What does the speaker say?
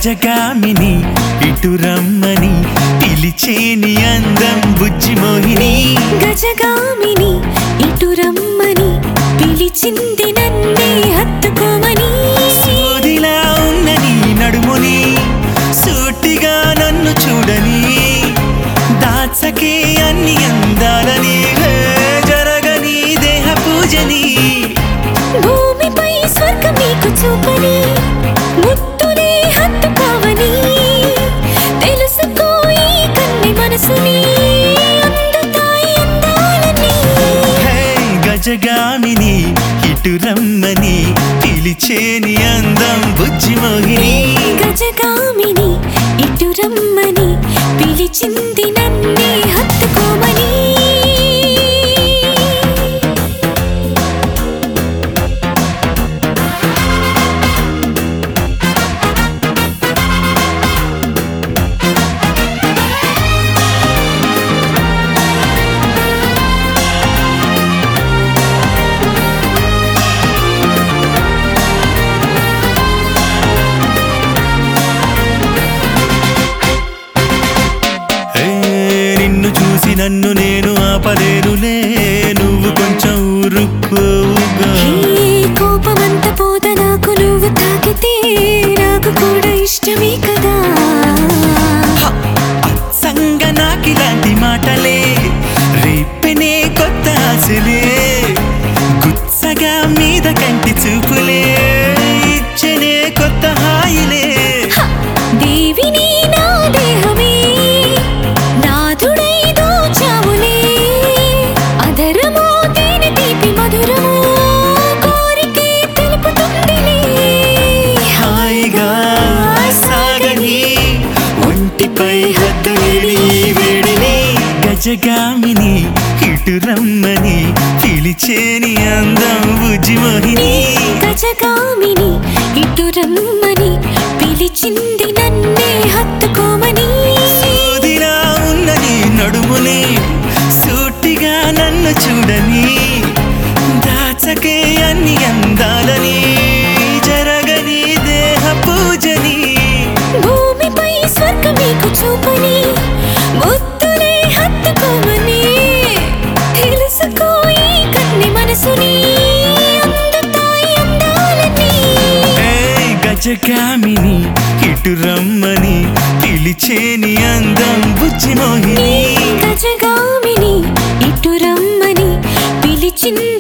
గజగామిని ఇటు రమ్మని పిలిచేని అందం బుజ్జి మోహిని గజగామిని ఇటు రమ్మని పిలిచింది నన్నే హత్తుకోమని సూదిలా ఉన్న నీ నడుముని సూటిగా నన్ను చూడని దాచకే అన్ని అందాలని హే, జరగని దేహ పూజని భూమిపై స్వర్గం నీకు చూపని ముత్తులే హత్తుకోవని తెలుసుకో ఈ కన్ని మనసుని అందుతాయి అందాలని హే, గజగామిని ఇటు రమ్మని పిలిచేని అందం బుజ్జి మోహిని గజగామిని ఇటు రమ్మని పిలిచింది నన్నే హత్తుకోమని ఏ, నిన్ను చూసి నన్ను నేను ఆపలేనులే నువ్వు కొంచెం ఊరుకోవుగా ఏ కోపమంత పోత నాకు నువ్వు తాకితే నాకు కూడా ఇష్టమే కదా సంగ నాకిలాంటి మాటలే రేపెనే కొత్త ఆశలే గుచ్చగా మీద కంటి చూపులే ఇచ్చనే కొత్త హాయిలే దేవిని నా దేహమే నాథుడై దోచావులే అధరమో తేనె తీపి మధురమో కోరికే తెలుపుతుందిలే హాయిగా సాగని ఒంటిపై హద్దులేని వేడిని గజగామిని ఇటు రమ్మని పిలిచేని అందం ఉజ్జిమోహిని గజగామిని ఇటు రమ్మని పిలిచింది నన్నే హత్తుకోమని సూదిలా ఉన్నని నడుముని సూటిగా నన్ను చూడని దాచకే అన్ని అందాలని జరగని దేహ పూజని భూమిపై స్వర్గం నీకు చూపని ముత్తులే హత్తుకోమని తెలుసుకో ఈ కన్ని మనసుని అందుతాయి అందాలని ఏయ్ గజగామిని ఇటు రమ్మని పిలిచేని అందం బుజ్జి మోహిని గజగామిని ఇటు రమ్మని పిలిచింది